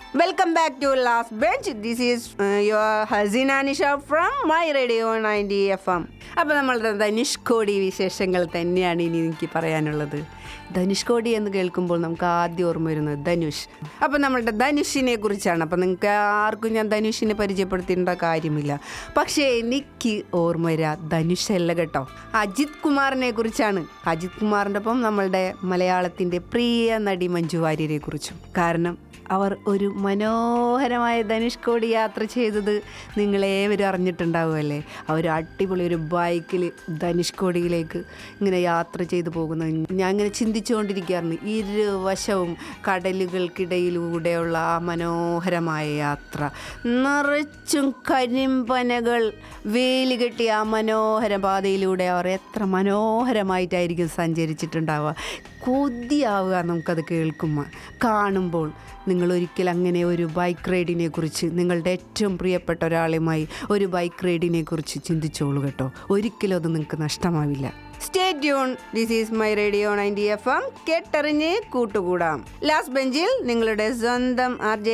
welcome back to last bench this is your Haseena Nisha from my radio ninety F M അപ്പോൾ നമ്മളുടെ ധനുഷ്കോടി വിശേഷങ്ങൾ തന്നെയാണ് ഇനി എനിക്ക് പറയാനുള്ളത് ധനുഷ്കോടി എന്ന് കേൾക്കുമ്പോൾ നമുക്ക് ആദ്യം ഓർമ്മ വരുന്നത് ധനുഷ് അപ്പോൾ നമ്മളുടെ ധനുഷിനെ കുറിച്ചാണ് അപ്പോൾ നിങ്ങൾക്ക് ആർക്കും ഞാൻ ധനുഷിനെ പരിചയപ്പെടുത്തേണ്ട കാര്യമില്ല പക്ഷേ എനിക്ക് ഓർമ്മ വരിക ധനുഷല്ല കേട്ടോ അജിത് കുമാറിനെ കുറിച്ചാണ് അജിത് കുമാറിൻ്റെ ഒപ്പം നമ്മളുടെ മലയാളത്തിൻ്റെ പ്രിയ നടി മഞ്ജു വാര്യരെ കുറിച്ചും കാരണം അവർ ഒരു മനോഹരമായ ധനുഷ്കോടി യാത്ര ചെയ്തത് നിങ്ങളേവരും അറിഞ്ഞിട്ടുണ്ടാവുമല്ലേ അവർ അടിപൊളി ഒരു ബൈക്കിൽ ധനുഷ്കോടിയിലേക്ക് ഇങ്ങനെ യാത്ര ചെയ്തു പോകുന്നത് ഞാൻ ഇങ്ങനെ ചിന്തിച്ചുകൊണ്ടിരിക്കുകയായിരുന്നു ഇരുവശവും കടലുകൾക്കിടയിലൂടെയുള്ള ആ മനോഹരമായ യാത്ര നിറച്ചും കരിമ്പനകൾ വേലി കെട്ടിയ ആ മനോഹര പാതയിലൂടെ അവർ എത്ര മനോഹരമായിട്ടായിരിക്കും സഞ്ചരിച്ചിട്ടുണ്ടാവുക കൊതിയാവുക നമുക്കത് കേൾക്കുമ്പോൾ കാണുമ്പോൾ നിങ്ങൾ ഒരിക്കൽ അങ്ങനെ ഒരു ബൈക്ക് റൈഡിനെ കുറിച്ച് നിങ്ങളുടെ ഏറ്റവും പ്രിയപ്പെട്ട ഒരാളുമായി ഒരു ബൈക്ക് റൈഡിനെ കുറിച്ച് ചിന്തിച്ചോളൂ കേട്ടോ ഒരിക്കലും അത് നിങ്ങൾക്ക് നഷ്ടമാവില്ല stay tune this is my radio ninety F M കേട്ടറിഞ്ഞ് കൂട്ടുകൂടാം ലാസ്റ്റ് ബെഞ്ചിൽ നിങ്ങളുടെ സ്വന്തം ആർ